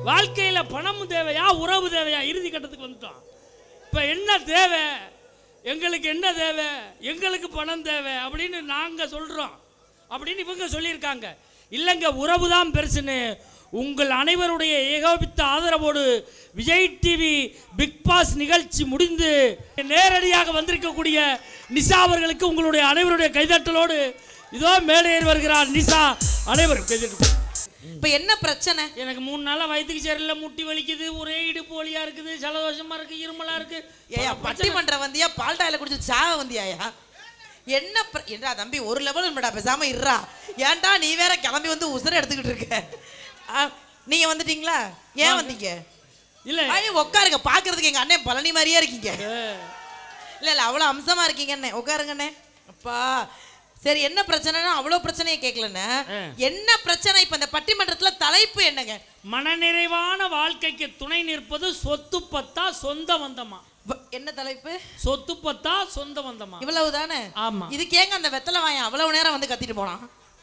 வாழ்க்கையில பணம் தேவையா உறவு தேவையா இறுதி கட்டத்துக்கு வந்துட்டோம் இப்ப என்ன தேவை எங்களுக்கு என்ன தேவை எங்களுக்கு பணம் தேவை அப்படின்னு நாங்க சொல்றோம் அப்படின்னு இவங்க சொல்லியிருக்காங்க இல்லைங்க உறவு தான் பெருசுன்னு உங்கள் அனைவருடைய ஏகோபித்த ஆதரவோடு விஜய் டிவி பிக் பாஸ் நிகழ்ச்சி முடிந்து நேரடியாக வந்திருக்கக்கூடிய நிஷா அவர்களுக்கு உங்களுடைய அனைவருடைய கைதட்டலோடு இதோ மேடையேறி வருகிறார் நிஷா அனைவரும் கைதட்டு இப்ப என்ன பிரச்சனை எனக்கு மூணு நாளா வயிற்றுக்கு சரியில்லை முட்டி வலிக்குது ஒரே இடுப்பு வலியா இருக்குது ஜலதோஷமா இருக்கு இருமலா இருக்கு ஏயா பட்டிமன்றம் வந்தியா பால் டாயில குடிச்சு சாவ வந்தியாயா என்ன பிர- என்னடா தம்பி ஒரு லெவல் இல்லடா பேசாம இருடா ஏன்டா நீ வேற கிளம்பி வந்து உசுர எடுத்துக்கிட்டு இருக்க ஆ, நீங்க வந்துட்டீங்களா ஏன் வந்தீங்க இல்ல ஐயோ உட்காருங்க பாக்குறதுக்கு எங்க அண்ணன் பழனி மாதிரியே இருக்கீங்க இல்ல இல்ல அவ்வளவு அம்சமா இருக்கீங்க அண்ணே உட்காருங்க அண்ணே அப்பா சரி என்ன பிரச்சனைனா அவ்வளவு பிரச்சனையை கேட்கலண்ணே ஆ. என்ன பிரச்சனை இப்ப இந்த பட்டிமன்றத்துல தலைப்பு என்னங்க மனநிறைவான வாழ்க்கைக்கு துணை நிற்பது சொத்து பத்தா சொந்த வந்தமா வ- என்ன தலைப்பு சொத்து பத்தா சொந்த வந்தமா இவ்வளவு தானே ஆமா இதுக்கு ஏங்க அந்த வெத்தலை வாயன் அவ்வளவு நேரம் வந்து கத்திட்டு போனான்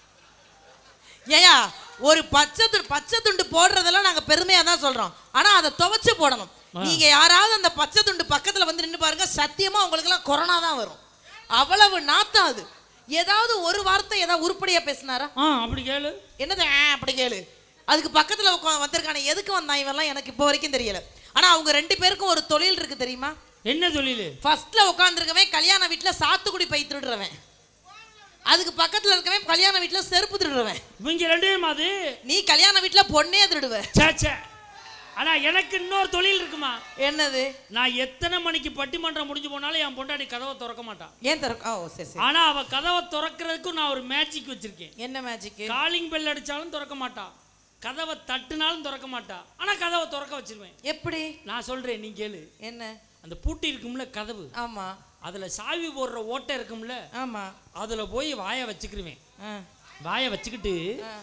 ஏயா ஒரு பச்சை துண்டு பச்சை துண்டு போடுறதெல்லாம் நாங்க பெருமையா தான் சொல்றோம் ஆனா அதை துவைச்சு போடணும் நீங்க யாராவது அந்த பச்சை துண்டு பக்கத்துல வந்து நின்று பாருங்க சத்தியமா உங்களுக்கு எல்லாம் கொரோனா தான் வரும் அவ்வளவு நாத்தம் அது ஏதாவது ஒரு வார்த்தை ஏதாவது உருப்படியா பேசினாரா ஆ அப்படி கேளு என்னது ஆ, அப்படி கேளு அதுக்கு பக்கத்துல உட்கா வந்திருக்கானே எதுக்கு வந்தான் இவெல்லாம் எனக்கு இப்போ வரைக்கும் தெரியல ஆனா அவங்க ரெண்டு பேருக்கும் ஒரு தொழில் இருக்கு தெரியுமா என்ன தொழில் ஃபர்ஸ்ட்ல உட்காந்துருக்கவன் கல்யாண வீட்டுல சாத்துக்குடி பை திருடுறவன் அதுக்கு பக்கத்துல இருக்கவன் கல்யாண வீட்டுல செருப்பு திருடுறவன் இவங்க ரெண்டு பேரும் அது நீ கல்யாண வீட்டுல பொண்ணே திருடுவ சே, சே ஆனா எனக்கு இன்னொரு தொழில் இருக்குமா என்னது நான் எத்தனை மணிக்கு பட்டிமன்றம் முடிஞ்சு போனாலும் என் பொண்டாட்டி கதவை திறக்க மாட்டான் ஏன் திறக்க ஓ சரி சரி ஆனா அவ கதவை திறக்கிறதுக்கும் நான் ஒரு மேஜிக் வச்சிருக்கேன் என்ன மேஜிக் காலிங் பெல் அடிச்சாலும் திறக்க மாட்டா கதவை தட்டுனாலும் திறக்க மாட்டா ஆனா கதவை திறக்க வச்சிருவேன் எப்படி நான் சொல்றேன் நீ கேளு என்ன அந்த பூட்டி இருக்கும்ல கதவு ஆமா அதுல சாவி போடுற ஓட்டை இருக்கும்ல ஆமா அதுல போய் வாயை வச்சுக்கிருவேன் ஆ. வாயை வச்சுக்கிட்டு ஆ.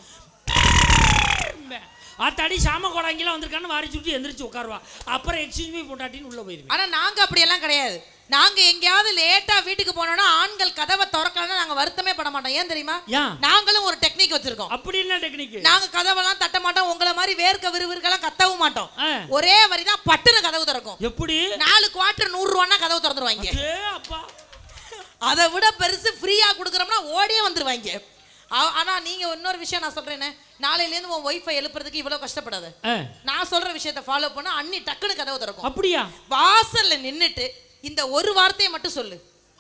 ஆத்தாடி சாம கோடாங்கெல்லாம் வந்திருக்கான்னு வாரி சுட்டி எந்திரிச்சு உட்காருவா அப்புறம் எக்ஸ்கியூஸ் மீ பொண்டாட்டின்னு உள்ள போயிருவேன் ஆனா நாங்க அப்படியெல்லாம் கிடையாது நாங்க எங்கேயாவது லேட்டா வீட்டுக்கு போனோம்னா ஆண்கள் கதவை திறக்கலன்னா நாங்க வருத்தமே பட மாட்டோம் ஏன் தெரியுமா ஏன் நாங்களும் ஒரு டெக்னிக் வச்சிருக்கோம் அப்படி என்ன டெக்னிக் நாங்க கதவெல்லாம் தட்ட மாட்டோம் உங்களை மாதிரி வேர்க்க விறுவிறுக்கெல்லாம் கத்தவும் மாட்டோம் ஆ. ஒரே வரி தான் பட்டுன்னு கதவு திறக்கும் எப்படி நாலு குவார்டர் நூறு ரூபான்னா கதவு திறந்துருவாங்க ஏ அப்பா அதை விட பெருசு ஃப்ரீயா கொடுக்குறோம்னா ஓடியே வந்துருவாங்க ஆ- ஆனா நீங்க இன்னொரு விஷயம் நான் சொல்றேனே நாளையில இருந்து உன் ஒய்ஃபை எழுப்புறதுக்கு இவ்வளவு கஷ்டப்படாத ஆ, நான் சொல்ற விஷயத்தை ஃபாலோ பண்ண அண்ணி டக்குன்னு கதவு திறக்கும் அப்படியா வாசல்ல நின்னுட்டு இந்த ஒரு வார்த்தையை மட்டும் சொல்லு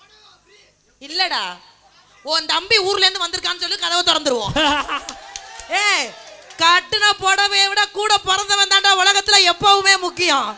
இல்லடா உன் தம்பி ஊர்ல இருந்து வந்திருக்கான்னு சொல்லி கதவை திறந்துருவோம் ஏய் கட்டுன புடவையை விட கூட பிறந்தவன் தாண்டா உலகத்துல எப்பவுமே முக்கியம்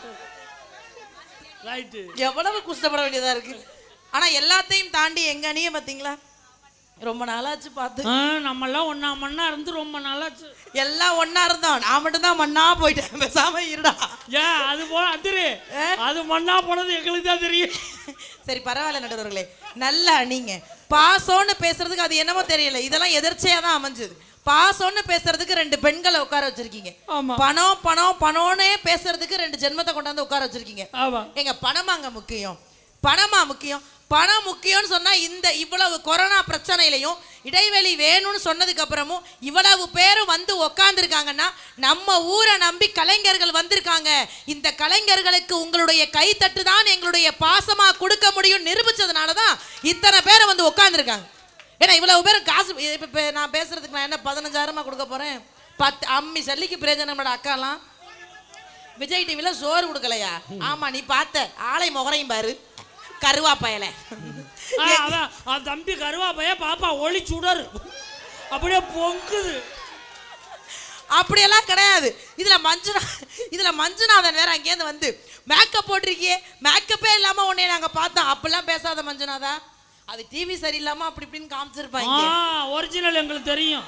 ரைட்டு எவ்வளவு கஷ்டப்பட வேண்டியதா இருக்கு ஆனா எல்லாத்தையும் தாண்டி எங்க அணிய பாத்தீங்களா ரொம்ப நாளாச்சு பார்த்து நம்மெல்லாம் ஒண்ணா மண்ணா இருந்து ரொம்ப நாளாச்சு எல்லாம் ஒண்ணா இருந்தோம் நான் மட்டும் தான் மண்ணா போயிட்டேன் பேசாம இருடா ஏன் அது போ அதிரு அது மண்ணா போனது எங்களுக்கு தான் தெரியும் சரி பரவாயில்ல நடுவர்களே நல்லா நீங்க பாசம்னு பேசுறதுக்கு அது என்னமோ தெரியல இதெல்லாம் எதிர்ச்சையா தான் அமைஞ்சது பாசம்னு பேசுறதுக்கு ரெண்டு பெண்களை உட்கார வச்சிருக்கீங்க ஆமா பணம் பணம் பணம்னே பேசுறதுக்கு ரெண்டு ஜென்மத்தை கொண்டாந்து உட்கார வச்சிருக்கீங்க ஆமா எங்க பணமாங்க முக்கியம் பணமா முக்கியம் பணம் முக்கியம்னு சொன்னா இந்த இவ்வளவு கொரோனா பிரச்சனையிலையும் இடைவெளி வேணும்னு சொன்னதுக்கு அப்புறமும் இவ்வளவு பேரும் வந்து உக்காந்துருக்காங்கன்னா நம்ம ஊரை நம்பி கலைஞர்கள் வந்திருக்காங்க இந்த கலைஞர்களுக்கு உங்களுடைய கைத்தட்டு தான் எங்களுடைய பாசமா கொடுக்க முடியும் நிரூபிச்சதுனால தான் இத்தனை பேரை வந்து உட்காந்துருக்காங்க ஏன்னா இவ்வளவு பேர் காசு இப்ப இப்ப நான் பேசுறதுக்கு நான் என்ன பதினஞ்சாயிரமா கொடுக்க போறேன் பத்து அம்மி சல்லிக்கு பிரயோஜனம் நம்மளோட அக்காலாம் விஜய் டிவில சோறு கொடுக்கலையா ஆமா நீ பார்த்த ஆளை முகரையும் பாரு கருவா பயல ஆ, அதான் அவன் தம்பி கருவா பைய பாப்பா ஒளி சுடரு அப்படியே பொங்குது அப்படியெல்லாம் கிடையாது இதுல மஞ்சுநா இதுல மஞ்சுநாதன் வேற அங்கேருந்து வந்து மேக்கப் போட்டிருக்கியே மேக்கப்பே இல்லாம உன்னை நாங்க பார்த்தோம் அப்படிலாம் பேசாத மஞ்சுநாதா அது டிவி சரியில்லாம அப்படி இப்படின்னு ஆ காமிச்சிருப்பாங்க ஒரிஜினல் எங்களுக்கு தெரியும்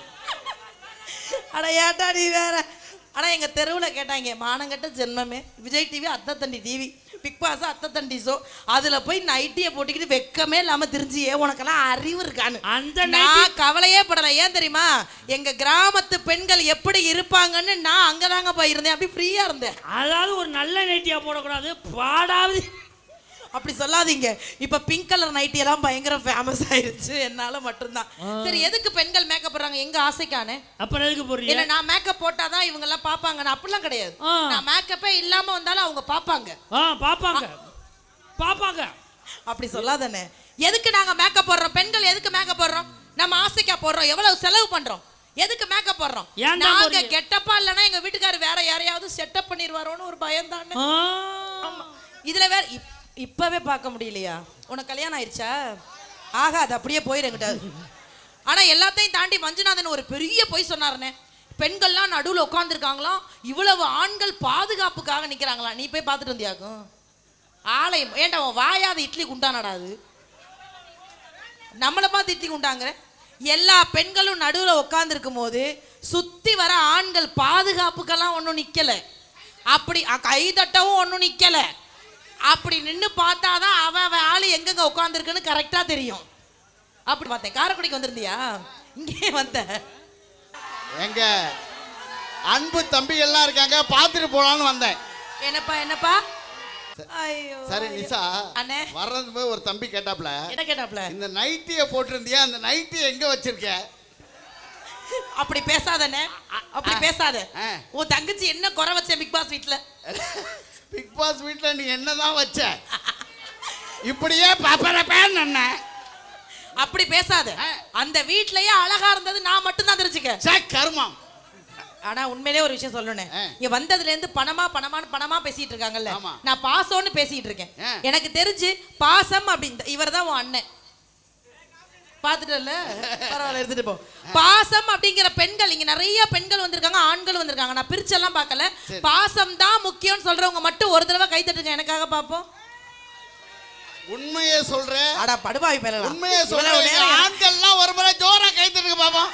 அட ஏட்டா நீ வேற ஆனா எங்க தெருவுல கேட்டாங்க மானங்கட்ட ஜென்மமே விஜய் டிவி அத்தை தண்டி டிவி பிக் பாஸ் அத்தை தண்டி ஷோ அதுல போய் நைட்டியை போட்டுக்கிட்டு வெக்கமே இல்லாம தெரிஞ்சியே உனக்கெல்லாம் அறிவு இருக்கான்னு அந்த நான் கவலையே படல ஏன் தெரியுமா எங்க கிராமத்து பெண்கள் எப்படி இருப்பாங்கன்னு நான் அங்கதாங்க போயிருந்தேன் அப்படி ஃப்ரீயா இருந்தேன் அதாவது ஒரு நல்ல நைட்டியா போடக்கூடாது பாடாவது அப்படி சொல்லாதீங்க இப்ப பிங்க் கலர் நைட்டி எல்லாம் பயங்கர ஃபேமஸ் ஆயிருச்சு என்னால மட்டும்தான் சரி எதுக்கு பெண்கள் மேக்கப் போடுறாங்க எங்க ஆசைக்கானே அப்புறம் எதுக்கு போடுறீங்க இல்ல நான் மேக்கப் போட்டாதான் இவங்க எல்லாம் பாப்பாங்க நான் அப்படிலாம் கிடையாது ஆ. நான் மேக்கப்பே இல்லாம வந்தாலும் அவங்க பாப்பாங்க ஆ பாப்பாங்க பாப்பாங்க அப்படி சொல்லாதானே எதுக்கு நாங்க மேக்கப் போடுறோம் பெண்கள் எதுக்கு மேக்கப் போடுறோம் நம்ம ஆசைக்கா போடுறோம் எவ்வளவு செலவு பண்றோம் எதுக்கு மேக்கப் போடுறோம் ஏன்டா நாங்க போடுறீங்க? கெட்டப்பா இல்லைன்னா எங்க வீட்டுக்காரர் வேற யாரையாவது செட்டப் பண்ணிடுவாரோன்னு ஒரு பயம் தானே ஆ. ஆமா. இதுல வேற இப்- இப்பவே பார்க்க முடியலையா உனக்கு கல்யாணம் ஆயிடுச்சா ஆகாது அப்படியே போயிருங்கிட்ட ஆனா எல்லாத்தையும் தாண்டி மஞ்சுநாதன் ஒரு பெரிய பொய் சொன்னாருனே பெண்கள்லாம் நடுவுல உட்காந்துருக்காங்களாம் இவ்வளவு ஆண்கள் பாதுகாப்புக்காக நிக்கிறாங்களாம் நீ போய் பார்த்துட்டு வந்தியாக்கும் ஆலயம் ஏன்டா உன் வாயாத இட்லி குண்டானடா அது நம்மளை பார்த்து இட்லி குண்டாங்கிற எல்லா பெண்களும் நடுவில் உட்காந்துருக்கும் போது சுத்தி வர ஆண்கள் பாதுகாப்புக்கெல்லாம் ஒன்றும் நிக்கல அப்படி அ, கை தட்டவும் ஒன்றும் நிக்கல அப்படி நின்று பார்த்தாதான் அவ அவ ஆளு எங்கெங்க உட்காந்துருக்குன்னு கரெக்டா தெரியும் அப்படி பார்த்தேன் காரைக்குடிக்கு வந்திருந்தியா இங்கே வந்த எங்க அன்பு தம்பி எல்லாம் இருக்காங்க பார்த்துட்டு போலான்னு வந்தேன் என்னப்பா என்னப்பா ஐயோ சரி நிசா அண்ணே. வர்றது போய் ஒரு தம்பி கேட்டாப்ல என்ன கேட்டாப்ல இந்த நைட்டியை போட்டிருந்தியா அந்த நைட்டியை எங்க வச்சிருக்க அப்படி பேசாதண்ணே அப்படி பேசாத ஆ. உன் தங்கச்சி என்ன குறை வச்ச பிக் பாஸ் வீட்ல பிக் பாஸ் வீட்டில் நீ என்னதான் வச்ச இப்படியே பப்பரப்பேன்னு என்ன அப்படி பேசாத ஆ. அந்த வீட்லயே அழகா இருந்தது நான் மட்டும்தான் தெரிஞ்சுக்க சே கர்மம் ஆனா உண்மையிலேயே ஒரு விஷயம் சொல்லணும் ஆ. இங்க வந்ததுல இருந்து பணமா பணமான்னு பணமா பேசிட்டு இருக்காங்கல்ல ஆமா. நான் பாசம்னு பேசிட்டு இருக்கேன் ஆ. எனக்கு தெரிஞ்சு பாசம் அப்படின்னு இவர் தான் உன் அண்ணன் பாத்துட்டல பரவாயில்ல எடுத்துட்டு போ பாசம் அப்படிங்கிற பெண்கள் இங்க நிறைய பெண்கள் வந்திருக்காங்க ஆண்கள் வந்திருக்காங்க நான் பிரிச்செல்லாம் பார்க்கல சரி. பாசம் தான் முக்கியம்னு சொல்றவங்க மட்டும் ஒரு தடவை கை தட்டுங்க எனக்காக பாப்போம் உண்மையே சொல்றேன் அடா படுபாவி பேரலாம் உண்மையே சொல்றேன் எங்க ஆண்கள்லாம் ஒரு முறை ஜோரா கைத்தட்டுங்க பாப்போம்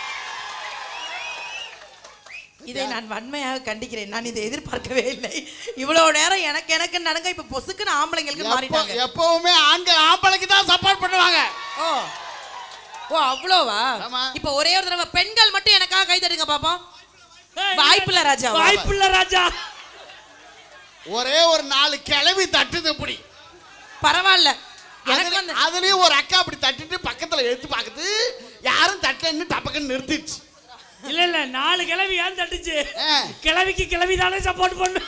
இதை நான் வன்மையாக கண்டிக்கிறேன் நான் இதை எதிர்பார்க்கவே இல்லை இவ்வளவு நேரம் எனக்கு எனக்கு நடங்க இப்ப பொசுக்குன்னு ஆம்பளைங்களுக்கு எப்போ- மாறிட்டாங்க எப்பவுமே ஆண்கள் ஆம்பளைக்கு தான் சப்போர்ட் பண்ணுவாங்க ஓ ஓ அவ்வளோவா ஆமா. இப்ப ஒரே ஒரு தடவை பெண்கள் மட்டும் எனக்காக கை தட்டுங்க பாப்போம் ஏய், வாய்ப்பில்ல ராஜா வாய்ப்பில்ல ராஜா ஒரே ஒரு நாலு கிளவி தட்டுது இப்படி பரவாயில்ல எனக்கு அதுல- வந்து அதுலயும் ஒரு அக்கா அப்படி தட்டிட்டு பக்கத்துல எடுத்து பாக்குது யாரும் தட்டலன்னு டப்பக்குன்னு நிறுத்திடுச்சு இல்ல இல்ல நாலு கிழவி ஏன் தட்டுச்சு ஆ. கிழவிக்கு கிழவி தானே சப்போர்ட் பண்ணு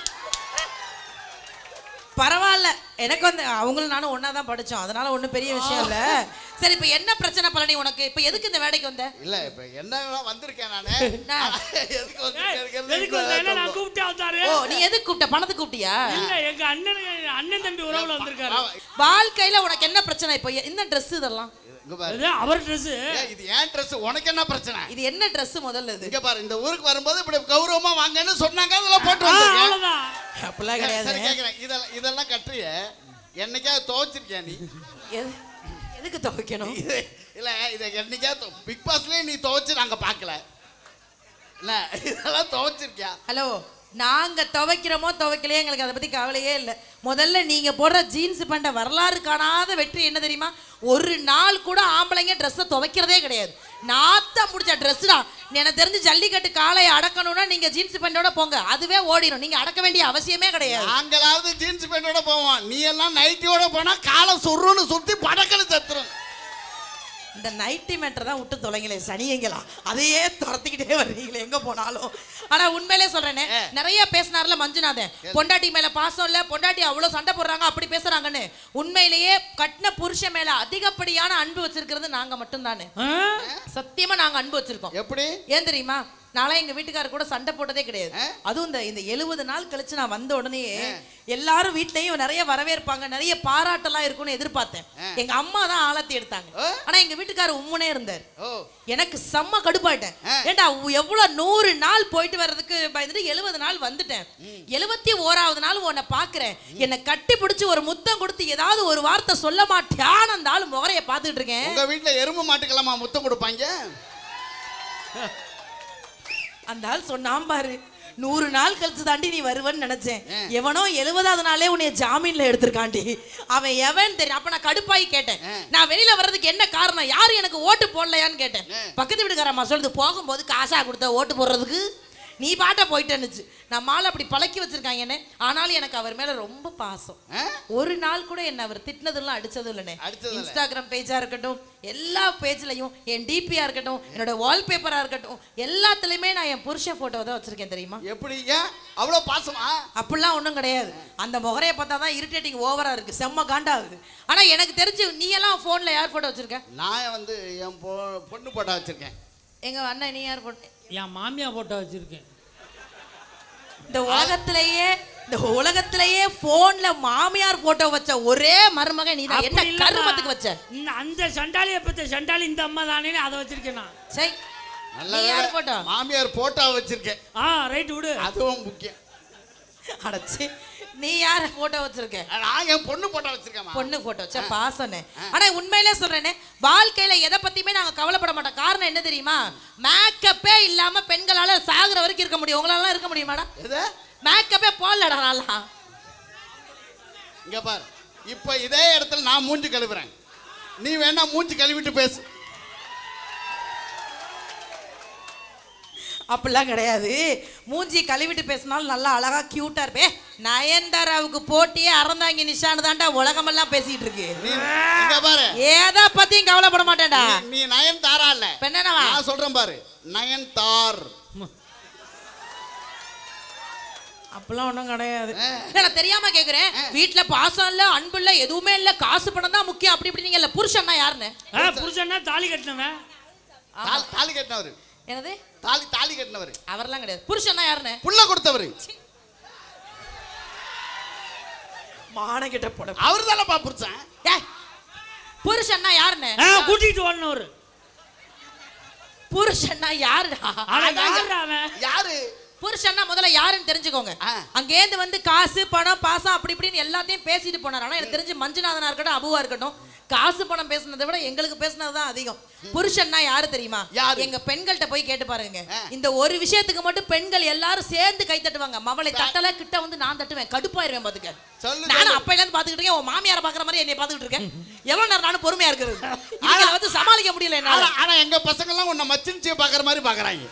பரவாயில்ல எனக்கு வந்து அவங்களும் நானும் ஒண்ணா தான் படிச்சோம் அதனால ஒண்ணும் பெரிய விஷயம் இல்ல சரி இப்ப என்ன பிரச்சனை பழனி உனக்கு இப்ப எதுக்கு இந்த வேலைக்கு வந்த இல்ல இப்ப என்ன வந்திருக்கேன் நானு நான். எதுக்கு ஏய், வந்திருக்கேன் எதுக்கு வந்தேன்னா நான் கூப்பிட்டா வந்தாரு ஓ நீ எதுக்கு கூப்பிட்ட பணத்துக்கு கூப்பிட்டியா இல்ல எங்க அண்ணன் அண்ணன் தம்பி உறவுல வந்திருக்காரு வாழ்க்கையில உனக்கு என்ன பிரச்சனை இப்ப என்ன Dress இதெல்லாம் இங்க பாரு இது அவர் ட்ரெஸ் ஏய், இது ஏன் ட்ரெஸ் உனக்கு என்ன பிரச்சனை இது என்ன Dress முதல்ல இது இங்க பாரு இந்த ஊருக்கு வரும்போது இப்படி கௌரவமா வாங்கன்னு சொன்னாங்க அதெல்லாம் போட்டு வந்திருக்கேன் அவ்வளவுதான் அப்படிலாம் சரி கிடையாது கேக்குறேன் இதெல்லாம் இதெல்லாம் கட்டுறிய என்னைக்காவது துவைச்சிருக்கியா நீ எது- எதுக்கு துவைக்கணும் இது இல்ல இதை என்னைக்காவது பிக் பாஸ்லயே நீ துவைச்சு நாங்க பார்க்கல இல்ல இதெல்லாம் துவைச்சிருக்கியா ஹலோ நாங்க துவைக்கிறோமோ துவைக்கலையோ எங்களுக்கு அதை பத்தி கவலையே இல்லை முதல்ல நீங்க போடுற ஜீன்ஸ் பேண்ட வரலாறு காணாத வெற்றி என்ன தெரியுமா ஒரு நாள் கூட ஆம்பளைங்க ட்ரெஸ்ஸை துவைக்கிறதே கிடையாது நாத்தம் முடிச்ச ட்ரெஸ்டா எனக்கு தெரிஞ்சு ஜல்லிக்கட்டு காளையை அடக்கணும்னா நீங்க ஜீன்ஸ் பேண்டோட போங்க அதுவே ஓடிடும் நீங்க அடக்க வேண்டிய அவசியமே கிடையாது நாங்களாவது ஜீன்ஸ் பேண்டோட போவோம் நீ எல்லாம் நைட்டியோட போனா காலை சுருன்னு சுத்தி படக்கன்னு தத்துரும் இந்த நைட்டி மேட்டர் தான் விட்டு தொலைங்களே சனியங்களா அதையே துரத்திக்கிட்டே வர்றீங்களே எங்க போனாலும் ஆனா உண்மையிலே சொல்றேனே நிறைய பேசினார்ல மஞ்சுநாதன் பொண்டாட்டி மேல பாசம் இல்ல பொண்டாட்டி அவ்வளவு சண்டை போடுறாங்க அப்படி பேசுறாங்கன்னு உண்மையிலேயே கட்டின புருஷன் மேல அதிகப்படியான அன்பு வச்சிருக்கிறது நாங்க மட்டும்தானே ஆ? சத்தியமா நாங்க அன்பு வச்சிருக்கோம் எப்படி ஏன் தெரியுமா நாளா எங்க வீட்டுக்காரர் கூட சண்டை போட்டதே கிடையாது அதுவும் இந்த இந்த எழுபது நாள் கழிச்சு நான் வந்த உடனே எல்லாரும் வீட்லயும் நிறைய வரவேற்பாங்க நிறைய பாராட்டெல்லாம் இருக்கும்னு எதிர்பார்த்தேன் எங்க அம்மா தான் ஆலத்தி எடுத்தாங்க ஆ. ஆனா எங்க வீட்டுக்காரர் உம்முனே இருந்தார் ஓ எனக்கு செம்ம கடுப்பாயிட்டேன் ஏண்டா உ- எவ்வளவு நூறு நாள் போயிட்டு வர்றதுக்கு பயந்துட்டு எழுபது நாள் வந்துட்டேன் எழுபத்தி ஓராவது நாள் உன்னை பாக்குறேன் என்னை கட்டி பிடிச்சி ஒரு முத்தம் கொடுத்து ஏதாவது ஒரு வார்த்தை சொல்ல மாட்டியான்னு அந்த ஆள் முகரைய பார்த்துட்டு இருக்கேன் உங்க வீட்டுல எறும்பு மாட்டுக்கலாமா முத்தம் கொடுப்பாங்க அந்த ஆள் சொன்னான் பாரு நூறு நாள் கழிச்சு தாண்டி நீ வருவன்னு நினைச்சேன் எவனோ எழுபதாவது நாளே உன்னைய ஜாமீன்ல எடுத்திருக்காண்டி அவன் எவன் தெரியும் அப்ப நான் கடுப்பாகி கேட்டேன் நான் வெளியில வர்றதுக்கு என்ன காரணம் யாரு எனக்கு ஓட்டு போடலையான்னு கேட்டேன் பக்கத்து வீட்டுக்காரம்மா சொல்லுது போகும்போது காசா கொடுத்த ஓட்டு போடுறதுக்கு நீ பாட்ட போயிட்டேன்னுச்சு நான் மாலை அப்படி பழக்கி வச்சிருக்காங்க என்ன ஆனாலும் எனக்கு அவர் மேல ரொம்ப பாசம் ஆ? ஒரு நாள் கூட என்ன அவர் திட்டினதெல்லாம் அடிச்சதும் இல்லைண்ணே அடிச்சதும் இல்ல. இன்ஸ்டாகிராம் பேஜா இருக்கட்டும் எல்லா பேஜ்லயும் என் டிபியா இருக்கட்டும் என்னோட வால்பேப்பரா இருக்கட்டும் எல்லாத்துலயுமே நான் என் புருஷன் போட்டோ தான் வச்சிருக்கேன் தெரியுமா எப்படி ஏன் அவ்வளோ பாசமா அப்படிலாம் ஒன்றும் கிடையாது அந்த முகரையை பார்த்தா தான் இரிட்டேட்டிங் ஓவரா இருக்கு செம்ம காண்டாகுது ஆனா எனக்கு தெரிஞ்சு நீ எல்லாம் ஃபோன்ல யார் போட்டோ வச்சிருக்க நான் வந்து என் பொ பொண்ணு போட்டா வச்சிருக்கேன் எங்க அண்ணன் நீ யார் போட்டோ என் மாமியா போட்டோ வச்சிருக்கேன் இந்த உலகத்திலேயே இந்த உலகத்திலேயே போன்ல மாமியார் போட்டோ வச்ச ஒரே மருமகன் நீ தான் என்ன அப்படி இல்லம்மா. கருமத்துக்கு வச்ச இந்த அந்த சண்டாலியை பத்த சண்டாலி இந்த அம்மா தானே அதை வச்சிருக்கேன் நான் சரி நல்ல நீ வேளை யார் போட்டோ மாமியார் போட்டோ வச்சிருக்கேன் ஆ ரைட் விடு அதுவும் முக்கியம் அடச்சி நீ யார் போட்டோ வச்சிருக்க நான் என் பொண்ணு போட்டோ வச்சிருக்கேன் பொண்ணு போட்டோ சே பாசனே ஆனா உண்மையிலே சொல்றேனே வாழ்க்கையில எதை பத்தியுமே நாங்க கவலைப்பட மாட்டோம் காரணம் என்ன தெரியுமா மேக்கப்பே இல்லாம பெண்களால சாகுற வரைக்கும் இருக்க முடியும் உங்களால இருக்க முடியுமாடா எது மேக்கப்பே போடலடா நான்லாம் இங்க பாரு இப்போ இதே இடத்துல நான் மூஞ்சி கழுவுறேன் நீ வேணா மூஞ்சி கழுவிட்டு பேசு அப்படிலாம் கிடையாது மூஞ்சி கழுவிட்டு பேசினாலும் நல்லா அழகா கியூட்டா இருப்பே நயன்தாராவுக்கு போட்டியே அறந்தாங்க நிஷானு தான்டா உலகமெல்லாம் பேசிட்டு இருக்கு நீ இங்க பாரு ஏதா பத்தியும் கவலைப்பட மாட்டேன்டா நீ- நீ நயன் தாரா இல்ல இப்ப என்னவா நான் சொல்றேன் பாரு நயன் தார் அப்பெல்லாம் ஒன்றும் கிடையாது இல்ல, நான் தெரியாம கேக்குறேன் வீட்ல பாசம் இல்ல அன்பு இல்ல எதுவுமே இல்ல காசு பணம் தான் முக்கியம் அப்படி இப்படி நீங்க இல்ல புருஷன்னா யாருன்னு ஆ புருஷன்னா தாலி கட்டினவன் தாலி தாலி கட்டினவர் என்னது தாலி தாலி கட்டினவர் அவர்லாம் கிடையாது புருஷன்னா யாருன்னு புள்ள கொடுத்தவர் மான கிட்ட போட அவர் தானப்பா புருஷன் ஏய், புருஷன்னா யாருன்னு ஆ கூட்டிட்டு ஓடினவர் புருஷன்னா யாருடா ஆனா அதான் யாருடா அவன் யாரு புருஷன்னா முதல்ல யாருன்னு தெரிஞ்சுக்கோங்க ஆ. அங்கேருந்து வந்து காசு பணம் பாசம் அப்படி இப்படின்னு எல்லாத்தையும் பேசிட்டு போனார் ஆனா எனக்கு தெரிஞ்சு மஞ்சுநாதனா இருக்கட்டும் அபுவா இருக்கட்டும் காசு பணம் பேசுனதை விட எங்களுக்கு பேசுனது தான் அதிகம் புருஷன்னா யாரு தெரியுமா யாரு? எங்க பெண்கள்கிட்ட போய் கேட்டு பாருங்க ஆ. இந்த ஒரு விஷயத்துக்கு மட்டும் பெண்கள் எல்லாரும் சேர்ந்து கை தட்டுவாங்க மவளை தட்டல கிட்ட வந்து நான் தட்டுவேன் கடுப்பாயிருவேன் பாத்துக்க சொல்லு, நானும் சொல்லு. அப்பையில இருந்து பாத்துக்கிட்டு இருக்கேன் உன் மாமியாரை பாக்குற மாதிரி என்னை பாத்துக்கிட்டு இருக்கேன் எவ்வளவு நேரம் நானும் பொறுமையா இருக்கிறது இவங்களை வந்து சமாளிக்க முடியல என்னால ஆனா ஆனா எங்க பசங்க எல்லாம் உன்னை மச்சின்ச்சியை பாக்குற மாதிரி பாக்குறாங்க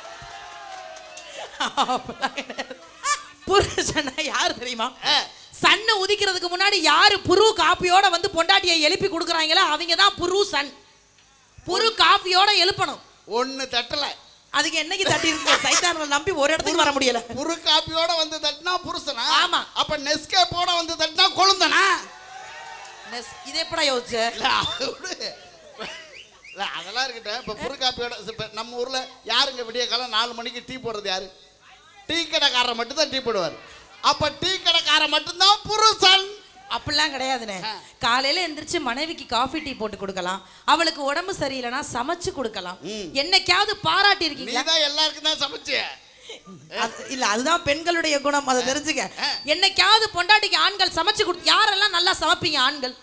அப்படிலாம் கிடையாது. புருஷனா யாரு தெரியுமா ஆ. சன்னு உதிக்கிறதுக்கு முன்னாடி யாரு புரு காப்பியோட வந்து பொண்டாட்டியை எழுப்பி கொடுக்குறாங்களோ அவங்க தான் புரு சன் புரு காப்பியோட எழுப்பணும் ஒண்ணு தட்டல அதுக்கு என்னைக்கு தட்டி இருக்கு சைத்தான்களை நம்பி ஒரு இடத்துக்கு வர முடியல புரு காப்பியோட வந்து தட்டினா புருஷனா ஆமா. அப்ப நெஸ்கேப்போட வந்து தட்டினா கொழுந்தனா நெஸ்- இது எப்படா யோசிச்ச இல்ல அது விடு. இல்ல, அதெல்லாம் இருக்கட்டும் இப்ப புரு காப்பியோட இப்ப நம்ம ஊர்ல யாருங்க விடிய காலம் நாலு மணிக்கு டீ போடுறது யாரு டீ கடைக்காரர் மட்டும் தான் டீ போடுவார் அப்ப டீ கடைக்காரன் மட்டும்தான் புருஷன் அப்படிலாம் கிடையாதுண்ணே ஆ. காலையில எந்திரிச்சு மனைவிக்கு காஃபி டீ போட்டு கொடுக்கலாம் அவளுக்கு உடம்பு சரியில்லைன்னா சமைச்சு கொடுக்கலாம் ம். என்னைக்காவது பாராட்டி நீ இருக்கீங்களா தான் எல்லாருக்கும் தான் சமைச்சிய அது- இல்ல அதுதான் பெண்களுடைய குணம் அதை தெரிஞ்சுக்க என்னைக்காவது பொண்டாட்டிக்கு ஆண்கள் சமைச்சு கொடுத்து யாரெல்லாம் நல்லா சமைப்பீங்க ஆண்கள்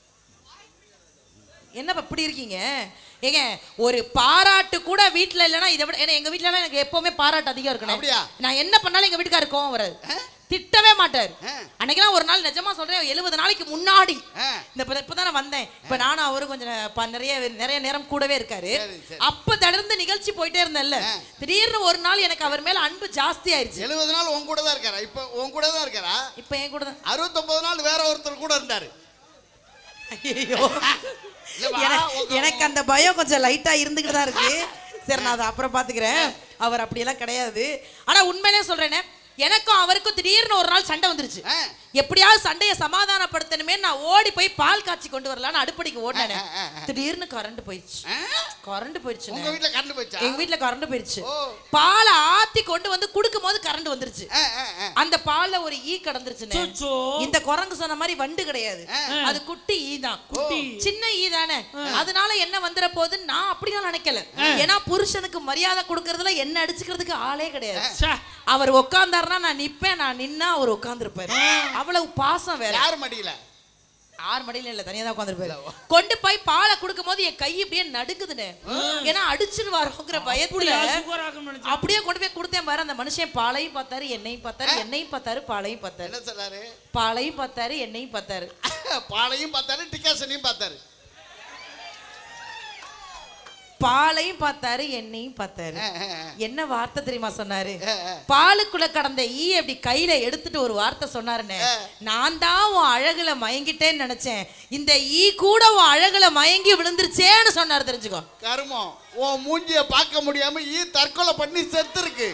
என்னப்பா இப்படி இருக்கீங்க ஏங்க ஒரு பாராட்டு கூட வீட்ல இல்லைன்னா இதை விட ஏன்னா எங்க வீட்ல எனக்கு எப்பவுமே பாராட்டு அதிகம் இருக்கணும் அப்படியா? நான் என்ன பண்ணாலும் எங்க வீட்டுக்காரர் கோவம் வராது திட்டவே மாட்டார் ஆ. அன்னைக்கெல்லாம் ஒரு நாள் நிஜமா சொல்றேன் எழுபது நாளைக்கு முன்னாடி ஆ. இந்த இப்ப இப்பதானே வந்தேன் இப்ப நானும் அவரும் கொஞ்சம் ப- நிறைய நிறைய நேரம் கூடவே இருக்காரு சரி, சரி. அப்ப தொடர்ந்து நிகழ்ச்சி போயிட்டே இருந்தேன்ல ஆ. திடீர்னு ஒரு நாள் எனக்கு அவர் மேல அன்பு ஜாஸ்தி ஆயிருச்சு எழுபது நாள் உன் கூட தான் இருக்காரா இப்ப உன் கூட தான் இருக்காரா இப்ப என் கூட தான் அறுபத்தொன்பது நாள் வேற ஒருத்தர் கூட இருந்தாரு ஐயோ இல்ல, வா, எனக்கு- உங்க- எனக்கு அந்த பயம் கொஞ்சம் லைட்டா இருந்துகிட்டு தான் இருக்கு சரி நான் அதை அப்புறம் பாத்துக்கிறேன் அவர் அப்படியெல்லாம் கிடையாது ஆனா உண்மையிலே சொல்றேனே எனக்கும் அவருக்கும் திடீர்னு ஒரு நாள் சண்டை வந்துருச்சு ஆ. எப்படியாவது சண்டையை சமாதானப்படுத்தணுமே நான் ஓடி போய் பால் காய்ச்சி கொண்டு வரலான்னு அடுப்படிக்கு ஓடினேன் ஆ, ஆ, ஆ. திடீர்னு கரண்ட் போயிடுச்சு ஆ? கரண்ட் போயிடுச்சு உங்க வீட்டுல கரண்ட் போச்சா எங்க வீட்ல கரண்ட் போயிடுச்சு ஓ. பாலை ஆத்தி கொண்டு வந்து குடுக்கும் போது கரண்ட் வந்துருச்சு ஆ, ஆ, ஆ. அந்த பால்ல ஒரு ஈ கடந்துருச்சுன்னு சொச்சோ. இந்த குரங்கு சொன்ன மாதிரி வண்டு கிடையாது ஆ. அது குட்டி ஈ தான் குட்டி. சின்ன ஈ தானே அதனால என்ன வந்துற போகுதுன்னு நான் அப்படிலாம் நினைக்கல ஏன்னா புருஷனுக்கு மரியாதை கொடுக்கறதுல என்ன அடிச்சுக்கிறதுக்கு ஆளே கிடையாது ச்சே. அவர் உட்கார்ந்தாருன்னா நான் நிப்பேன் நான் நின்னா அவர் உட்கார்ந்துருப்பாரு அவ்வளவு பாசம் வேற யார் மடியில ஆறு மடியில இல்ல தனியா தான் உட்காந்துருப்பாரு கொண்டு போய் பாலை கொடுக்கும் போது என் கை இப்படியே நடுக்குதுன்னு ஏன்னா அடிச்சிருவாரோங்கிற பயத்துல அப்படியா சூப்பரா இருக்கும்னு நினைச்சேன். அப்படியே கொண்டு போய் கொடுத்தேன் பாரு அந்த மனுஷன் பாலையும் பார்த்தாரு என்னையும் பார்த்தாரு என்னையும் பார்த்தாரு பாலையும் பார்த்தாரு என்ன சொன்னாரு பாலையும் பார்த்தாரு என்னையும் பார்த்தாரு பாலையும் பார்த்தாரு டிகாசனையும் பார்த்தாரு பாலையும் பார்த்தாரு எண்ணெயும் பார்த்தாரு ஆ, ஆ, ஆ. என்ன வார்த்தை தெரியுமா சொன்னாரு ஆ, ஆ. பாலுக்குள்ள கடந்த ஈ அப்படி கையில எடுத்துட்டு ஒரு வார்த்தை சொன்னாருன்னு நான் தான் உன் அழகுல மயங்கிட்டேன்னு நினைச்சேன் இந்த ஈ கூட உன் அழகுல மயங்கி விழுந்துருச்சேன்னு சொன்னாரு தெரிஞ்சுக்கோ கருமம் உன் மூஞ்சிய பார்க்க முடியாம ஈ தற்கொலை பண்ணி செத்துருக்கு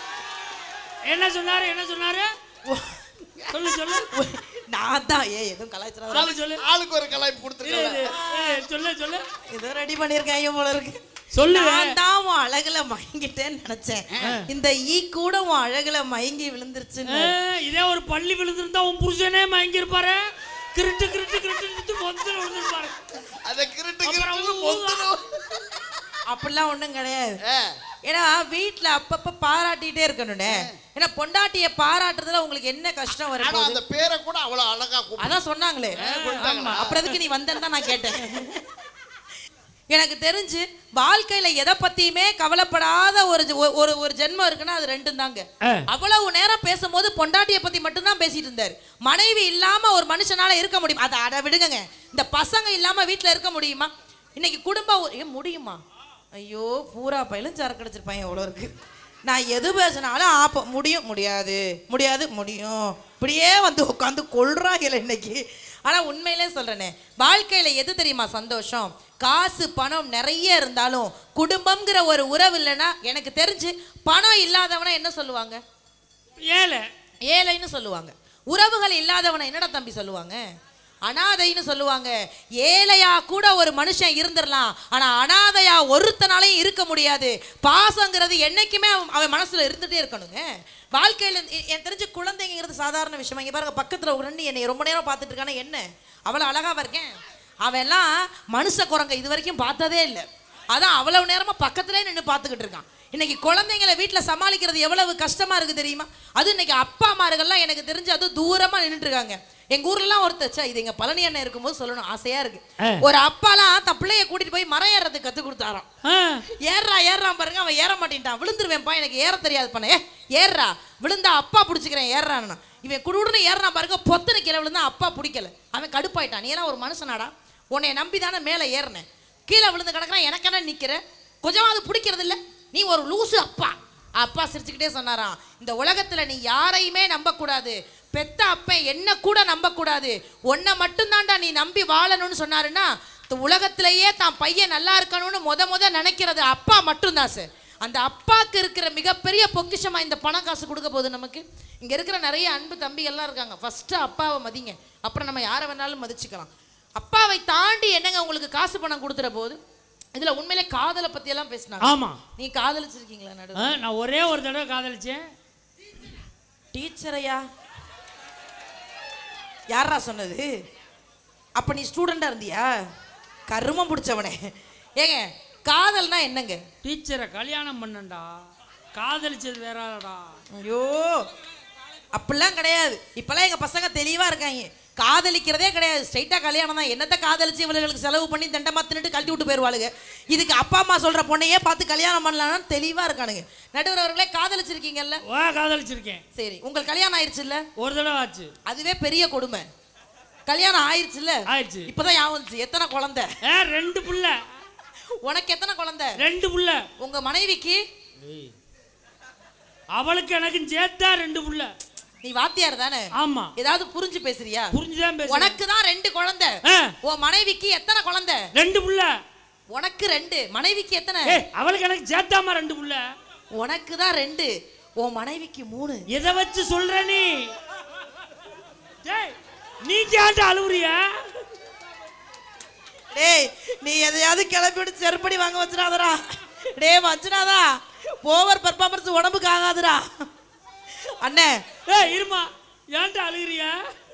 என்ன சொன்னாரு என்ன சொன்னாரு சொல்லு சொல்லு நான் தான் ஏ எதுவும் கலாய்ச்சிடாத சொல்லு சொல்லு ஆளுக்கு ஒரு கலாய்ப்பு இரு, கொடுத்துருக்கல இரு, இரு, சொல்லு சொல்லு ஏதோ ரெடி பண்ணிருக்கேன் போல இருக்கு சொல்லு நான் தான் உன் அழகுல மயங்கிட்டேன்னு நினைச்சேன் இந்த ஈ கூட உன் அழகுல மயங்கி விழுந்துருச்சுன்னு ஆ, இதே ஒரு பள்ளி விழுந்திருந்தா உன் புருஷனே மயங்கி இருப்பாரு கிருட்டு கிருட்டு கிருட்டு மொத்தத்தில் விழுந்திருப்பாரு அத கிருட்டு அப்புறம் கிருட்டு ஊ- மொத்தம் அப்படிலாம் ஒண்ணும் கிடையாது ஆ, ஏன்னா வீட்ல அப்பப்ப பாராட்டிட்டே இருக்கணும்னே ஏன்னா பொண்டாட்டிய பாராட்டுறதுல உங்களுக்கு என்ன கஷ்டம் ஆனா வரும் அந்த பேரை கூட அவ்வளவு அழகா கூப்பிடு அதான் சொன்னாங்களே ஆமா அப்புறம் எதுக்கு நீ வந்தேன்னு தான் நான் கேட்டேன் எனக்கு தெரிஞ்சு வாழ்க்கையில எதை பத்தியுமே கவலைப்படாத ஒரு ஜ- ஒ- ஒரு ஒரு ஜென்மம் இருக்குன்னா அது ரெண்டும் தாங்க ஆ. அவ்வளவு நேரம் பேசும்போது பொண்டாட்டிய பத்தி மட்டும்தான் பேசிட்டு இருந்தாரு மனைவி இல்லாம ஒரு மனுஷனால இருக்க முடியும் அதை அட விடுங்க இந்த பசங்க இல்லாம வீட்ல இருக்க முடியுமா இன்னைக்கு குடும்பம் ஒரு- ஏ முடியுமா ஐயோ பூரா பயிலும் சரக்கு அடிச்சிருப்பாங்க எவ்வளோ இருக்கு நான் எது பேசினாலும் ஆப்ப முடியும் முடியாது முடியாது முடியும் இப்படியே வந்து உட்காந்து கொள்றாங்கல்ல இன்னைக்கு ஆனா உண்மையிலே சொல்றேனே வாழ்க்கையில எது தெரியுமா சந்தோஷம் காசு பணம் நிறைய இருந்தாலும் குடும்பம்ங்கிற ஒரு உறவு இல்லைன்னா எனக்கு தெரிஞ்சு பணம் இல்லாதவனை என்ன சொல்லுவாங்க ஏழை ஏழைன்னு சொல்லுவாங்க உறவுகள் இல்லாதவனை என்னடா தம்பி சொல்லுவாங்க அனாதைன்னு சொல்லுவாங்க ஏழையா கூட ஒரு மனுஷன் இருந்துடலாம் ஆனா அனாதையா ஒருத்தனாலையும் இருக்க முடியாது பாசங்கிறது என்னைக்குமே அவன் அவன் மனசுல இருந்துட்டே இருக்கணுங்க வாழ்க்கையில எ- எனக்கு தெரிஞ்சு குழந்தைங்கிறது சாதாரண விஷயம் இங்க பாருங்க பக்கத்துல ஒரு ரெண்டு என்னை ரொம்ப நேரம் பார்த்துட்டு இருக்கானா என்ன அவ்வளவு அழகாவா இருக்கேன் அவன் எல்லாம் மனுஷ குரங்க இது வரைக்கும் பார்த்ததே இல்லை அதான் அவ்வளவு நேரமா பக்கத்திலே நின்று பார்த்துக்கிட்டு இருக்கான் இன்னைக்கு குழந்தைங்களை வீட்டில் சமாளிக்கிறது எவ்வளவு கஷ்டமா இருக்கு தெரியுமா அது இன்னைக்கு அப்பா அம்மார்கள்லாம் எனக்கு தெரிஞ்சு அது தூரமா நின்றுட்டு இருக்காங்க எங்க ஊர்லலாம் ஒருத்தர் ச்சே, இது எங்க பழனி அண்ணன் இருக்கும்போது சொல்லணும் ஆசையா இருக்கு ஆ. ஒரு அப்பாலாம் தன் பிள்ளைய கூட்டிட்டு போய் மரம் ஏறதுக்கு கத்து கொடுத்தாராம் ஆ, ஏறுறா ஏறுறான் பாருங்க அவன் ஏற மாட்டேன்ட்டான் விழுந்துருவேன்ப்பா எனக்கு ஏற தெரியாது பண்ண ஏ ஏறுறா விழுந்தா அப்பா பிடிச்சிக்கிறேன் ஏறுறான்னா இவன் குடுன்னு ஏறுறான் பாருங்க பொத்துன கீழே விழுந்தா அப்பா பிடிக்கல அவன் கடுப்பாயிட்டான் நீ எல்லாம் ஒரு மனுஷனாடா உன்னை நம்பி தானே மேலே ஏறினேன் கீழே விழுந்து கிடக்குறான் எனக்கு என்ன நிக்கிற கொஞ்சமாவது பிடிக்கிறது இல்ல நீ ஒரு லூசு அப்பா அப்பா சிரிச்சுக்கிட்டே சொன்னாராம் இந்த உலகத்துல நீ யாரையுமே நம்பக்கூடாது பெத்த அப்பன் என்ன கூட நம்பக்கூடாது உன்னை மட்டும்தான்டா நீ நம்பி வாழணும்னு சொன்னாருன்னா இந்த உலகத்திலேயே தான் பையன் நல்லா இருக்கணும்னு முத முத நினைக்கிறது அப்பா மட்டும்தான் சார் அந்த அப்பாக்கு இருக்கிற மிகப்பெரிய பொக்கிஷமா இந்த பணம் காசு கொடுக்க போகுது நமக்கு இங்க இருக்கிற நிறைய அன்பு தம்பிகள்லாம் இருக்காங்க ஃபர்ஸ்ட் அப்பாவை மதிங்க அப்புறம் நம்ம யாரை வேணாலும் மதிச்சுக்கலாம் அப்பாவை தாண்டி என்னங்க உங்களுக்கு காசு பணம் கொடுத்துற போது இதுல உண்மையிலே காதலை பத்தி எல்லாம் பேசினாங்க ஆமா நீ காதலிச்சிருக்கீங்களா நடு ஆ, நான் ஒரே ஒரு தடவை காதலிச்சேன் டீச்சரையா யாரா சொன்னது அப்ப நீ ஸ்டூடெண்டா இருந்தியா கருமம் பிடிச்சவனே ஏங்க காதல்னா என்னங்க டீச்சரை கல்யாணம் பண்ணண்டா காதலிச்சது வேறடா ஐயோ அப்படிலாம் கிடையாது இப்பெல்லாம் எங்க பசங்க தெளிவா இருக்காங்க காதலிக்கிறதே கிடையாது ஸ்ட்ரைட்டா கல்யாணம் தான் என்னத்த காதலிச்சு இவளுகளுக்கு செலவு பண்ணி தண்டமா தின்னுட்டு கழட்டி விட்டு போயிருவாளுங்க இதுக்கு அப்பா அம்மா சொல்ற பொண்ணையே பார்த்து கல்யாணம் பண்ணலாம்னு தெளிவா இருக்கானுங்க நடுவர் அவர்களே காதலிச்சிருக்கீங்கல்ல வா காதலிச்சிருக்கேன் சரி உங்களுக்கு கல்யாணம் ஆயிடுச்சுல்ல ஒரு தடவை ஆச்சு அதுவே பெரிய கொடுமை கல்யாணம் ஆயிடுச்சுல்ல ஆயிடுச்சு இப்பதான் ஞாபகம் வந்துச்சு எத்தனை குழந்தை ஏ ரெண்டு புள்ள உனக்கு எத்தனை குழந்தை ரெண்டு புள்ள உங்க மனைவிக்கு அவளுக்கு எனக்கும் சேர்த்தா ரெண்டு புள்ள நீ வாத்தியார் தானே ஆமா ஏதாவது புரிஞ்சு பேசுறியா புரிஞ்சுதான் பேச உனக்கு தான் ரெண்டு குழந்தை ஆ, உன் மனைவிக்கு எத்தனை குழந்தை ரெண்டு புள்ள உனக்கு ரெண்டு மனைவிக்கு எத்தனை ஏ அவளுக்கு எனக்கு சேர்த்தாமா ரெண்டு புள்ள உனக்கு தான் ரெண்டு உன் மனைவிக்கு மூணு எதை வச்சு சொல்ற நீ டேய், நீ கேட்ட அழுவுறியா டேய் நீ எதையாவது கிளப்பி விட்டு செருப்படி வாங்க வச்சிடாதடா டேய் வச்சிடாதா ஓவர் பர்ஃபார்மன்ஸ் உடம்புக்கு ஆகாதுடா அண்ணே ஏ இருமா ஏன்டா அழுகுறியா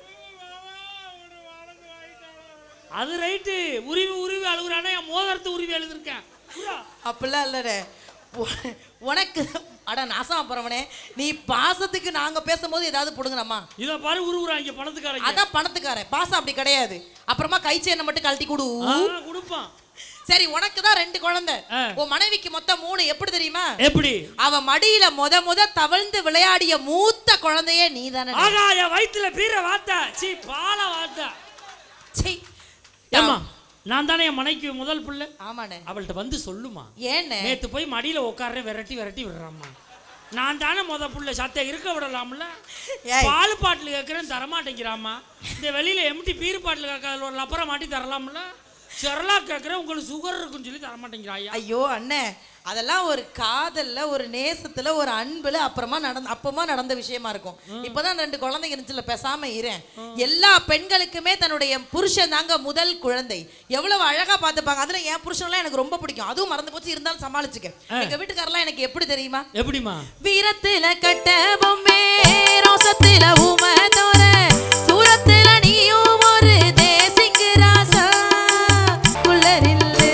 அது ரைட்டு உருவி உருவி அழுகுறானா என் மோதிரத்தை உருவி அழுதுருக்கேன் புரியா? அப்படிலாம் இல்லடே உ- உனக்கு அட நாசமா போறவனே நீ பாசத்துக்கு நாங்க பேசும்போது ஏதாவது புடுங்கணுமா இதை பாரு உருவுறாங்க பணத்துக்காரங்க அதான் பணத்துக்காரன் பாசம் அப்படி கிடையாது அப்புறமா கை செயினை மட்டும் கழட்டி கொடு ஆ, கொடுப்பான் சரி உனக்கு தான் ரெண்டு குழந்தை ஆ. உன் மனைவிக்கு மொத்தம் மூணு எப்படி தெரியுமா எப்படி அவ மடியில முத முத தவழ்ந்து விளையாடிய மூத்த குழந்தையே நீ தானே ஆகா என் வயித்துல பீர வாத்தா சீ பால வாத்தா சீ. ஏம்மா நான் தானே என் மனைக்கு முதல் பிள்ளை ஆமாண்ணே அவள்கிட்ட வந்து சொல்லுமா ஏண்ணே நேத்து போய் மடியில உட்கார்றேன் விரட்டி விரட்டி விடுறாம்மா நான் தானே முத புள்ள சத்த இருக்க விடலாம்ல ஏய். பால் பாட்டில் கேட்குறேன் தரமாட்டேங்கிறாம்மா இந்த வெளியில எம்டி பீர் பாட்டில் கேட்க அதில் ஒரு லப்பரை மாட்டி தரலாம்ல செரலா கேட்குறேன் உங்களுக்கு சுகர் இருக்குன்னு சொல்லி தரமாட்டேங்கிறாயா ஐயோ அண்ணே அதெல்லாம் ஒரு காதல்ல ஒரு நேசத்துல ஒரு அன்புல அப்புறமா நடந்த அப்பமா நடந்த விஷயமா இருக்கும் இப்பதான் ரெண்டு குழந்தைங்க இருந்துச்சுல பேசாம இரேன் எல்லா பெண்களுக்குமே தன்னுடைய புருஷன் தாங்க முதல் குழந்தை எவ்வளவு அழகா பார்த்துப்பாங்க அதுல என் புருஷன்லாம் எனக்கு ரொம்ப பிடிக்கும் அதுவும் மறந்து போச்சு இருந்தாலும் சமாளிச்சுக்க எங்க வீட்டுக்காரெல்லாம் எனக்கு எப்படி தெரியுமா எப்படிம்மா வீரத்துல கட்ட பொம்மே ரோசத்துல உம தோர சூரத்துல நீயும் ஒரு தேசிங்கு ராசா குள்ளரில்லு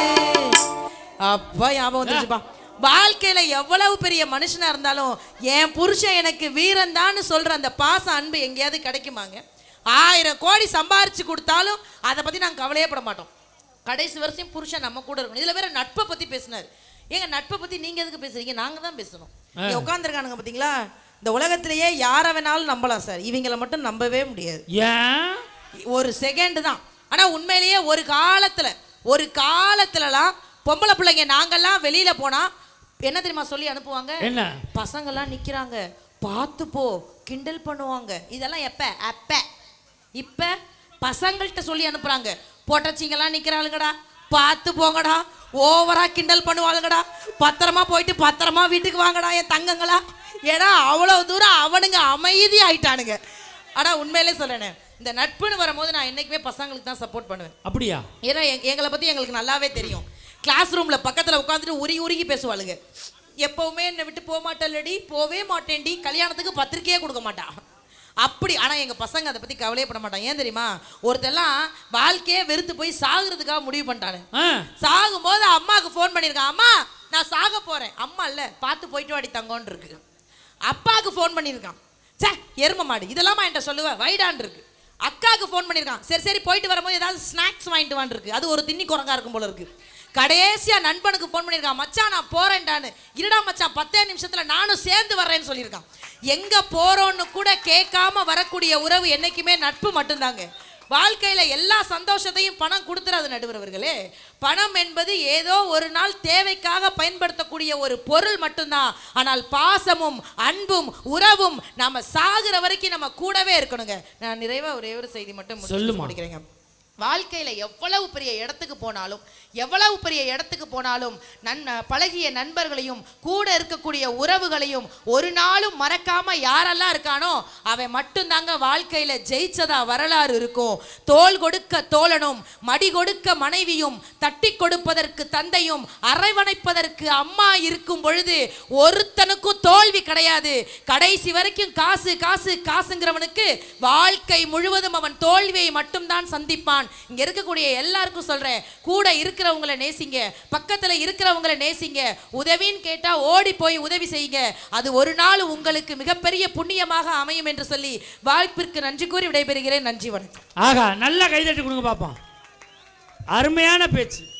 அப்பா ஞாபகம் வந்துச்சுப்பா வாழ்க்கையில எவ்வளவு பெரிய மனுஷனா இருந்தாலும் என் புருஷன் எனக்கு வீரன் சொல்ற அந்த பாச அன்பு எங்கேயாவது கிடைக்குமாங்க ஆயிரம் கோடி சம்பாரிச்சு கொடுத்தாலும் அதை பத்தி நாங்க கவலையே பட மாட்டோம் கடைசி வருஷம் புருஷன் நம்ம கூட இருக்கணும் இதுல வேற நட்பை பத்தி பேசினாரு ஏங்க நட்பை பத்தி நீங்க எதுக்கு பேசுறீங்க நாங்க தான் பேசணும் இங்க உட்காந்துருக்கானுங்க பாத்தீங்களா இந்த உலகத்திலேயே யாரை வேணாலும் நம்பலாம் சார் இவங்கள மட்டும் நம்பவே முடியாது ஏன் ஒரு செகண்ட் தான் ஆனா உண்மையிலேயே ஒரு காலத்துல ஒரு காலத்துலலாம் பொம்பளை பிள்ளைங்க நாங்கெல்லாம் வெளியில போனா என்ன தெரியுமா சொல்லி அனுப்புவாங்க என்ன பசங்கெல்லாம் நிக்கிறாங்க பார்த்து போ கிண்டல் பண்ணுவாங்க இதெல்லாம் எப்ப அப்ப இப்ப பசங்கள்கிட்ட சொல்லி அனுப்புறாங்க பொட்டச்சிங்கெல்லாம் நிக்கிறாளுங்கடா பார்த்து போங்கடா ஓவரா கிண்டல் பண்ணுவாளுங்கடா பத்திரமா போயிட்டு பத்திரமா வீட்டுக்கு வாங்கடா என் தங்கங்களா ஏன்னா அவ்வளவு தூரம் அவனுங்க அமைதி ஆயிட்டானுங்க ஆனா உண்மையிலே சொல்றேனே இந்த நட்புன்னு வரும்போது நான் என்னைக்குமே பசங்களுக்கு தான் சப்போர்ட் பண்ணுவேன் அப்படியா ஏன்னா எங்க- எங்களை பத்தி எங்களுக்கு நல்லாவே தெரியும் கிளாஸ் ரூம்ல பக்கத்துல உட்காந்துட்டு உருகி உருகி பேசுவாளுங்க எப்பவுமே என்னை விட்டு போக மாட்டேன்லடி போவே மாட்டேன்டி கல்யாணத்துக்கு பத்திரிக்கையே கொடுக்க மாட்டா அப்படி ஆனா எங்க பசங்க அதை பத்தி கவலையே பட மாட்டாங்க ஏன் தெரியுமா ஒருத்தெல்லாம் வாழ்க்கையே வெறுத்து போய் சாகுறதுக்காக முடிவு பண்ணிட்டானு ஆ சாகும்போது அம்மாவுக்கு ஃபோன் பண்ணியிருக்கான் அம்மா நான் சாக போறேன் அம்மா இல்ல பார்த்து போயிட்டு வாடி தங்கோன்னு இருக்கு அப்பாவுக்கு ஃபோன் பண்ணியிருக்கான் சே எரும மாடு இதெல்லாம் என்கிட்ட சொல்லுவேன் வைடான் இருக்கு அக்காவுக்கு ஃபோன் பண்ணியிருக்கான் சரி சரி போயிட்டு வரும்போது ஏதாவது ஸ்நாக்ஸ் வாங்கிட்டு வான் இருக்கு அது ஒரு தின்னி குரங்கா இருக்கும் போல இருக்கு கடைசியா நண்பனுக்கு ஃபோன் பண்ணியிருக்கான் மச்சான் நான் போறேன்டான்னு இருடா மச்சான் பத்தே நிமிஷத்துல நானும் சேர்ந்து வர்றேன்னு சொல்லியிருக்கான் எங்க போறோன்னு கூட கேட்காம வரக்கூடிய உறவு என்னைக்குமே நட்பு மட்டும்தாங்க வாழ்க்கையில எல்லா சந்தோஷத்தையும் பணம் கொடுத்துறாது நடுவரவர்களே பணம் என்பது ஏதோ ஒரு நாள் தேவைக்காக பயன்படுத்தக்கூடிய ஒரு பொருள் மட்டும்தான் ஆனால் பாசமும் அன்பும் உறவும் நாம சாகுற வரைக்கும் நம்ம கூடவே இருக்கணுங்க நான் நிறைவா ஒரே ஒரு செய்தி மட்டும் முடிச்சு சொல்லுமா. முடிக்கிறேங்க வாழ்க்கையில எவ்வளவு பெரிய இடத்துக்கு போனாலும் எவ்வளவு பெரிய இடத்துக்கு போனாலும் நன் பழகிய நண்பர்களையும் கூட இருக்கக்கூடிய உறவுகளையும் ஒரு நாளும் மறக்காம யாரெல்லாம் இருக்கானோ அவன் மட்டும்தாங்க வாழ்க்கையில ஜெயிச்சதா வரலாறு இருக்கும் தோள் கொடுக்க தோழனும் மடி கொடுக்க மனைவியும் தட்டி கொடுப்பதற்கு தந்தையும் அரவணைப்பதற்கு அம்மா இருக்கும் பொழுது ஒருத்தனுக்கும் தோல்வி கிடையாது கடைசி வரைக்கும் காசு காசு காசுங்கிறவனுக்கு வாழ்க்கை முழுவதும் அவன் தோல்வியை மட்டும்தான் சந்திப்பான் இங்க இருக்கக்கூடிய எல்லாருக்கும் சொல்றேன் கூட இருக்கிறவங்கள நேசிங்க பக்கத்துல இருக்கிறவங்கள நேசிங்க உதவின்னு கேட்டா ஓடி போய் உதவி செய்யுங்க அது ஒரு நாள் உங்களுக்கு மிகப்பெரிய புண்ணியமாக அமையும் என்று சொல்லி வாய்ப்பிற்கு நன்றி கூறி விடைபெறுகிறேன் நன்றி வணக்கம் ஆகா நல்லா கைதட்டி கொடுங்க பாப்போம் அருமையான பேச்சு